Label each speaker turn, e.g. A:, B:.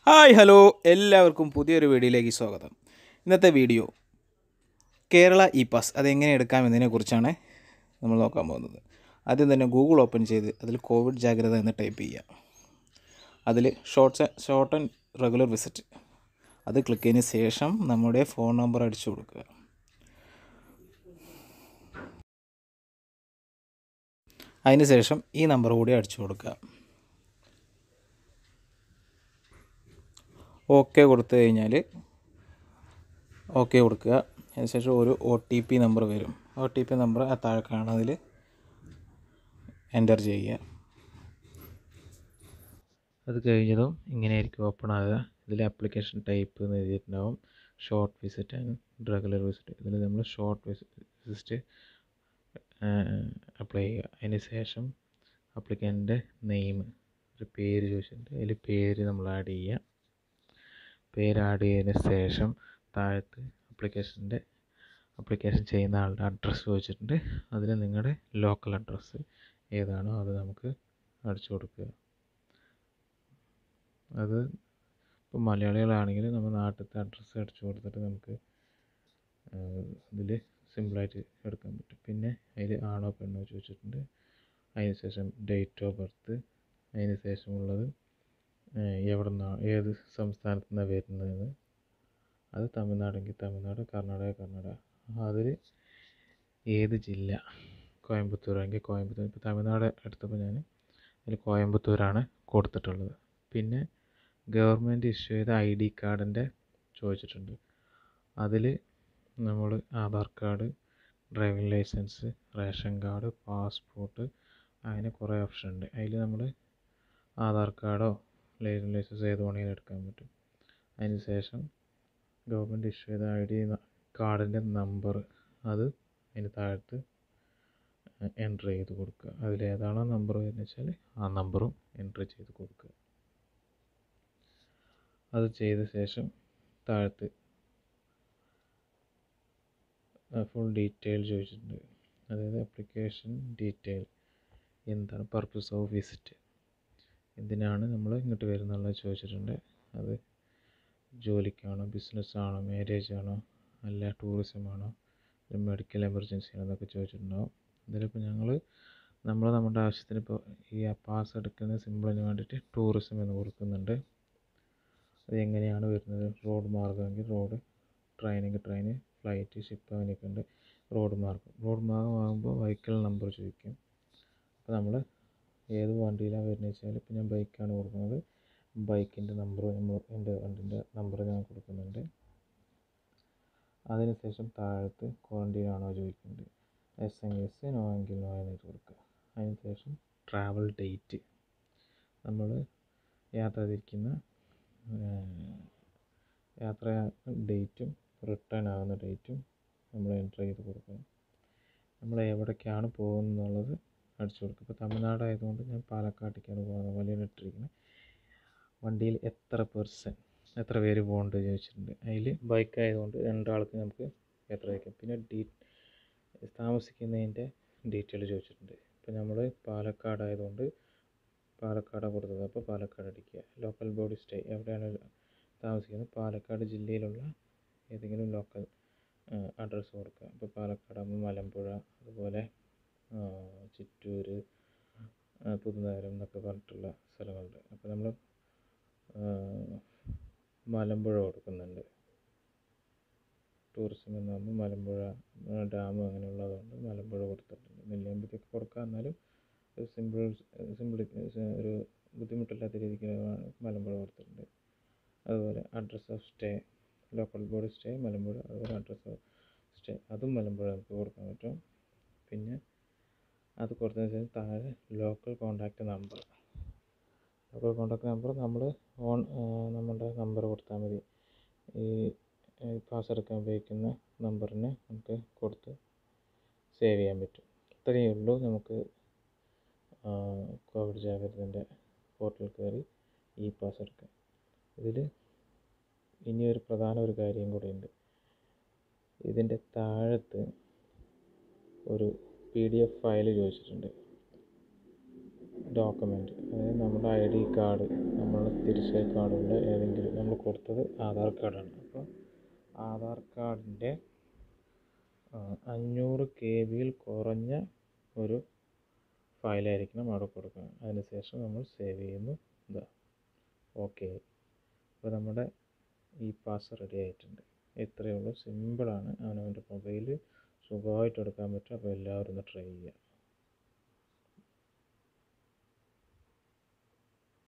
A: hi hello എല്ലാവർക്കും പുതിയൊരു വീഡിയോയിലേക്ക് സ്വാഗതം ഇന്നത്തെ വീഡിയോ കേരള ഇ പാസ് അതെങ്ങനെ എടുക്കാമെന്നതിനെ കുറിച്ചാണ് നമ്മൾ നോക്കാൻ പോകുന്നത് ആദ്യം തന്നെ ഗൂഗിൾ ഓപ്പൺ ചെയ്ത് അതിൽ കോവിഡ് ജാഗ്രത എന്ന് ടൈപ്പ് ചെയ്യുക അതിൽ shorts short and regular visit അത് ക്ലിക്ക് ചെയ്തതിന് ശേഷം നമ്മുടെ ഫോൺ നമ്പർ അടിച്ചു കൊടുക്കുക അതിന് ശേഷം ഈ നമ്പർ കൂടി അടിച്ചു കൊടുക്കുക ഓക്കെ കൊടുത്തു കഴിഞ്ഞാൽ ഓക്കെ കൊടുക്കുക അതിനുശേഷം ഒരു ഒ ടി പി നമ്പർ വരും ഒ ടി പി നമ്പർ ആ താഴെ കാണുന്നതിൽ എൻ്റർ ചെയ്യുക
B: അത് കഴിഞ്ഞതും ഇങ്ങനെയായിരിക്കും ഓപ്പൺ ആകുക ഇതിൽ ആപ്ലിക്കേഷൻ ടൈപ്പ് എന്ന് എഴുതിയിട്ടുണ്ടാവും short visit and regular visit ഇതിൽ നമ്മൾ ഷോർട്ട് വിസിറ്റ് അപ്ലൈ ചെയ്യുക അതിന് ശേഷം അപ്ലിക്കൻ്റെ നെയിം ഒരു പേര് ചോദിച്ചിട്ടുണ്ട് അതിൽ പേര് നമ്മൾ ആഡ് ചെയ്യുക പേര് ആഡ് ചെയ്തതിന് ശേഷം താഴത്ത് അപ്ലിക്കേഷൻ്റെ അപ്ലിക്കേഷൻ ചെയ്യുന്ന ആളുടെ അഡ്രസ്സ് ചോദിച്ചിട്ടുണ്ട് അതിൽ നിങ്ങളുടെ ലോക്കൽ അഡ്രസ്സ് ഏതാണോ അത് നമുക്ക് അടിച്ചു കൊടുക്കുക അത് ഇപ്പോൾ മലയാളികളാണെങ്കിൽ നമ്മൾ നാട്ടിലത്തെ അഡ്രസ്സ് അടിച്ചു കൊടുത്തിട്ട് നമുക്ക് ഇതിൽ സിമ്പിളായിട്ട് എടുക്കാൻ പറ്റും പിന്നെ അതിൽ ആണോ പെണ്ണോ ചോദിച്ചിട്ടുണ്ട് അതിന് ശേഷം ഡേറ്റ് ഓഫ് ബർത്ത് അതിന് ശേഷമുള്ളത് എവിടെ നിന്നാണ് ഏത് സംസ്ഥാനത്തു നിന്നാണ് വരുന്നതെന്ന് അത് തമിഴ്നാടെങ്കിൽ തമിഴ്നാട് കർണാടക കർണാടക അതിൽ ഏത് ജില്ല കോയമ്പത്തൂരാണെങ്കിൽ കോയമ്പത്തൂർ ഇപ്പോൾ തമിഴ്നാട് എടുത്തപ്പോൾ ഞാൻ അതിൽ കോയമ്പത്തൂരാണ് കൊടുത്തിട്ടുള്ളത് പിന്നെ ഗവൺമെൻറ് ഇഷ്യൂ ചെയ്ത ഐ ഡി കാർഡിൻ്റെ ചോദിച്ചിട്ടുണ്ട് അതിൽ നമ്മൾ Aadhaar card driving licence ration card passport അങ്ങനെ കുറേ ഓപ്ഷൻ ഉണ്ട് അതിൽ നമ്മൾ ആധാർ കാർഡോ ഡ്രൈവിംഗ് ലൈസൻസ് ഏത് വേണമെങ്കിലും എടുക്കാൻ പറ്റും അതിന് ശേഷം ഗവൺമെൻറ് ഇഷ്യൂ ചെയ്ത ഐ ഡി കാർഡിൻ്റെ നമ്പർ അത് അതിന് താഴത്ത് എൻ്റർ ചെയ്ത് കൊടുക്കുക അതിലേതാണോ നമ്പർ വരുന്നത് വെച്ചാൽ ആ നമ്പറും എൻ്റർ ചെയ്ത് കൊടുക്കുക അത് ചെയ്ത ശേഷം താഴത്ത് ഫുൾ ഡീറ്റെയിൽ ചോദിച്ചിട്ടുണ്ട് അതായത് ആപ്ലിക്കേഷൻ ഡീറ്റെയിൽ എന്താണ് പർപ്പസ് ഓഫ് വിസിറ്റ് എന്തിനാണ് നമ്മൾ ഇങ്ങോട്ട് വരുന്നുള്ളത് ചോദിച്ചിട്ടുണ്ട് അത് ജോലിക്കാണോ ബിസിനസ്സാണോ മാരേജ് ആണോ അല്ല ടൂറിസം ആണോ മെഡിക്കൽ എമർജൻസി ആണോ എന്നൊക്കെ ചോദിച്ചിട്ടുണ്ടാവും ഇതിലിപ്പോൾ ഞങ്ങൾ നമ്മൾ നമ്മുടെ ആവശ്യത്തിന് ഇപ്പോൾ ഈ പാസ് എടുക്കുന്ന സിമ്പിളിന് വേണ്ടിയിട്ട് ടൂറിസം എന്ന് കൊടുക്കുന്നുണ്ട് അത് എങ്ങനെയാണ് വരുന്നത് റോഡ് മാർഗ്ഗമെങ്കിൽ റോഡ് ട്രെയിനെങ്കിൽ ട്രെയിന് ഫ്ലൈറ്റ് ഷിപ്പ് അങ്ങനെയൊക്കെ ഉണ്ട് റോഡ് മാർഗ്ഗം റോഡ് മാർഗ്ഗമാകുമ്പോൾ വെഹിക്കിൾ നമ്പർ ചോദിക്കും അപ്പോൾ നമ്മൾ ഏത് വണ്ടിയിലാണ് വരുന്നത് വെച്ചാൽ ഇപ്പോൾ ഞാൻ ബൈക്കാണ് കൊടുക്കുന്നത് ബൈക്കിൻ്റെ നമ്പർ നമ്മൾ എൻ്റെ വണ്ടിൻ്റെ നമ്പർ ഞാൻ കൊടുക്കുന്നുണ്ട് അതിനുശേഷം താഴത്ത് ക്വാറൻറ്റീൻ ആണോ ചോദിക്കുന്നുണ്ട് എസ് എൻ എസ് നോ എങ്കിൽ നോ എന്ന് കൊടുക്കുക അതിനുശേഷം ട്രാവൽ ഡേറ്റ് നമ്മൾ യാത്ര തിരിക്കുന്ന യാത്ര ഡേറ്റും റിട്ടേൺ ആകുന്ന ഡേറ്റും നമ്മൾ എൻ്റർ ചെയ്ത് കൊടുക്കണം നമ്മൾ എവിടേക്കാണ് പോകുന്നത് എന്നുള്ളത് അടിച്ചു കൊടുക്കുക ഇപ്പോൾ തമിഴ്നാട് ആയതുകൊണ്ട് ഞാൻ പാലക്കാട്ടേക്കാണ് പോകുന്നത് വലിയ ഇട്ടിരിക്കുന്നത് വണ്ടിയിൽ എത്ര പേഴ്സൺ എത്ര പേര് പോകുന്നുണ്ട് ചോദിച്ചിട്ടുണ്ട് അതിൽ ബൈക്ക് ആയതുകൊണ്ട് രണ്ടാൾക്ക് നമുക്ക് യാത്ര വയ്ക്കാം പിന്നെ ഡീ താമസിക്കുന്നതിൻ്റെ ഡീറ്റെയിൽ ചോദിച്ചിട്ടുണ്ട് ഇപ്പോൾ നമ്മൾ പാലക്കാട് ആയതുകൊണ്ട് പാലക്കാടാണ് കൊടുത്തത് അപ്പോൾ പാലക്കാട് അടിക്കുക ലോക്കൽ ബോഡി സ്റ്റേ എവിടെയാണ് താമസിക്കുന്നത് പാലക്കാട് ജില്ലയിലുള്ള ഏതെങ്കിലും ലോക്കൽ അഡ്രസ്സ് കൊടുക്കുക ഇപ്പോൾ പാലക്കാടാകുമ്പോൾ മലമ്പുഴ അതുപോലെ ചിറ്റൂർ പുതുനഗരം എന്നൊക്കെ പറഞ്ഞിട്ടുള്ള സ്ഥലങ്ങളുണ്ട് അപ്പോൾ നമ്മൾ മലമ്പുഴ കൊടുക്കുന്നുണ്ട് ടൂറിസം എന്നാകുമ്പോൾ മലമ്പുഴ ഡാം അങ്ങനെയുള്ളതുകൊണ്ട് മലമ്പുഴ കൊടുത്തിട്ടുണ്ട് നെല്ലിയാമ്പതിയൊക്കെ കൊടുക്കുക എന്നാലും സിമ്പിൾ സിമ്പിൾ ഒരു ബുദ്ധിമുട്ടില്ലാത്ത രീതിക്ക് മലമ്പുഴ കൊടുത്തിട്ടുണ്ട് അതുപോലെ address of stay local body stay Malampuzha അതുപോലെ അഡ്രസ് ഓഫ് സ്റ്റേ അതും മലമ്പുഴ നമുക്ക് കൊടുക്കാൻ പറ്റും പിന്നെ അത് കൊടുത്തതിന് ശേഷം താഴെ local contact number local contact number നമ്മൾ ഓൺ നമ്മുടെ നമ്പർ കൊടുത്താൽ മതി ഈ പാസ് എടുക്കാൻ ഉപയോഗിക്കുന്ന നമ്പറിന് നമുക്ക് കൊടുത്ത് സേവ് ചെയ്യാൻ പറ്റും ഇത്രയേ ഉള്ളൂ നമുക്ക് കോവിഡ് ജാഗ്രതൻ്റെ പോർട്ടലിൽ കയറി ഇ പാസ് എടുക്കാം ഇതിൽ ഇനിയൊരു പ്രധാന ഒരു കാര്യം കൂടിയുണ്ട് ഇതിൻ്റെ താഴത്ത് ഒരു പി ഡി എഫ് ഫയൽ ചോദിച്ചിട്ടുണ്ട് ഡോക്യുമെൻറ്റ് അതായത് നമ്മുടെ ഐ ഡി കാർഡ് നമ്മുടെ തിരിച്ചറി കാർഡുള്ള ഏതെങ്കിലും നമ്മൾ കൊടുത്തത് ആധാർ കാർഡാണ് അപ്പോൾ ആധാർ കാർഡിൻ്റെ അഞ്ഞൂറ് കെ ബിയിൽ കുറഞ്ഞ ഒരു ഫയലായിരിക്കണം അവിടെ കൊടുക്കുന്നത് അതിനുശേഷം നമ്മൾ സേവ് ചെയ്യുന്നു ഇതാ ഓക്കെ അപ്പോൾ നമ്മുടെ ഈ പാസ് റെഡി ആയിട്ടുണ്ട് ഇത്രയേ ഉള്ളൂ സിമ്പിളാണ് അവനവൻ്റെ മൊബൈൽ സുഖമായിട്ട് എടുക്കാൻ പറ്റും അപ്പോൾ എല്ലാവരും ഒന്ന് ട്രൈ ചെയ്യുക